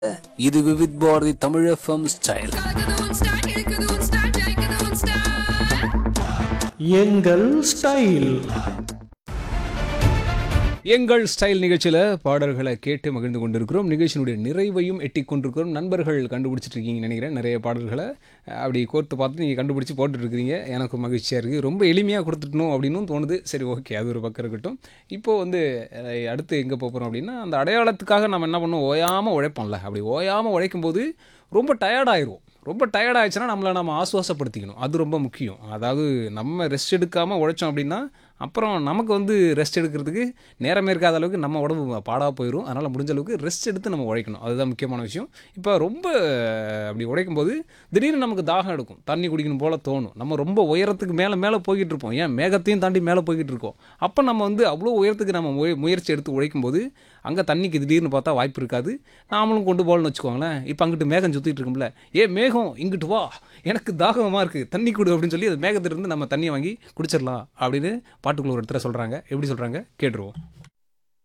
இது Vividh Bharati Tamil FM style கலக்குது உன் ஸ்டைல் இழுக்குது உன் ஸ்டைல் ஜெயிக்குது உன் ஸ்டைல் எங்கள் ஸ்டைல் எங்கள் ஸ்டைல் நிகழ்ச்சியில் பாடல்களை கேட்டு மகிழ்ந்து கொண்டிருக்கிறோம் நிகழ்ச்சியினுடைய நிறைவையும் எட்டி கொண்டிருக்கிறோம் நண்பர்கள் கண்டுபிடிச்சிட்டு இருக்கீங்கன்னு நினைக்கிறேன் நிறைய பாடல்களை அஹ், அப்படி கோர்த்து பார்த்து நீங்கள் கண்டுபிடிச்சி போட்டுட்டு இருக்கிறீங்க எனக்கு மகிழ்ச்சியாக இருக்குது ரொம்ப எளிமையாக கொடுத்துட்டணும் அப்படின்னும் தோணுது சரி ஓகே அது ஒரு பக்கம் இருக்கட்டும் இப்போது வந்து அஹ், அடுத்து எங்கே போகிறோம் அப்படின்னா அந்த அடையாளத்துக்காக நம்ம என்ன பண்ணுவோம் ஓயாமல் உழைப்போம்ல அப்படி ஓயாமல் உழைக்கும்போது ரொம்ப டயர்டாயிருவோம் ரொம்ப டயர்ட் ஆயிடுச்சுன்னா நம்மளை நம்ம ஆசுவாசப்படுத்திக்கணும் அது ரொம்ப முக்கியம் அதாவது நம்ம ரெஸ்ட் எடுக்காமல் உழைச்சோம் அப்படின்னா அப்புறம் நமக்கு வந்து ரெஸ்ட் எடுக்கிறதுக்கு நேரமே இருக்காத அளவுக்கு நம்ம உடம்பு பாடாக போயிடும் அதனால் முடிஞ்ச அளவுக்கு ரெஸ்ட் எடுத்து நம்ம உழைக்கணும் அதுதான் முக்கியமான விஷயம் இப்போ ரொம்ப அப்படி உழைக்கும் போது திடீர்னு நமக்கு தாகம் எடுக்கும் தண்ணி குடிக்கணும் போல தோணும் நம்ம ரொம்ப உயரத்துக்கு மேலே மேலே போய்கிட்டு இருப்போம் ஏன் மேகத்தையும் தாண்டி மேலே போய்கிட்டு இருக்கோம் அப்போ நம்ம வந்து அவ்வளோ உயரத்துக்கு நம்ம முய முயற்சி எடுத்து உழைக்கும் போது அங்கே தண்ணிக்கு திடீர்னு பார்த்தா வாய்ப்பு இருக்காது நாமளும் கொண்டு போகலன்னு வச்சுக்கோங்களேன் இப்போ அங்கிட்டு மேகம் சுற்றிட்டு இருக்கும்ல ஏ மேகம் இங்கிட்டு வா எனக்கு தாகமாக இருக்குது தண்ணி கொடு அப்படின்னு சொல்லி அது மேகத்திலிருந்து நம்ம தண்ணியை வாங்கி குடிச்சிடலாம் அப்படின்னு பாட்டுக்குள்ள ஒரு இடத்துல சொல்கிறாங்க எப்படி சொல்கிறாங்க கேட்டுருவோம்